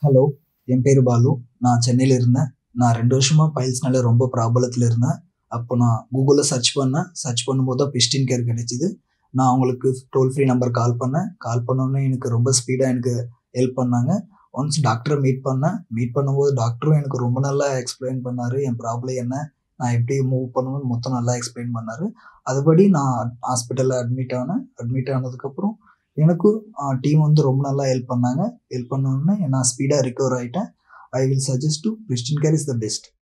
hello என் பேர் பாலு நான் சென்னையில் இருந்தேன் நான் ரெண்டு வருஷமாக பைல்ஸ்னால ரொம்ப ப்ராப்ளத்தில் இருந்தேன் அப்போ நான் கூகுளில் சர்ச் பண்ணேன் சர்ச் பண்ணும்போது தான் பிஸ்டின் கேர் கிடைச்சிது நான் அவங்களுக்கு டோல் ஃப்ரீ நம்பர் கால் பண்ணேன் கால் பண்ணோன்னே எனக்கு ரொம்ப ஸ்பீடாக எனக்கு ஹெல்ப் பண்ணாங்க ஒன்ஸ் டாக்டரை மீட் பண்ணேன் மீட் பண்ணும்போது டாக்டரும் எனக்கு ரொம்ப நல்லா எக்ஸ்பிளைன் பண்ணார் என் ப்ராப்ளம் என்ன நான் எப்படி மூவ் பண்ணணும்னு மொத்தம் நல்லா எக்ஸ்பிளைன் பண்ணார் அதுபடி நான் ஹாஸ்பிட்டலில் அட்மிட் ஆனேன் அட்மிட் ஆனதுக்கப்புறம் எனக்கும் டீம் வந்து ரொம்ப நல்லா ஹெல்ப் பண்ணாங்க ஹெல்ப் பண்ணோன்னே நான் ஸ்பீடாக ரிகவர் ஆகிட்டேன் I will suggest to Pristyn Care is the best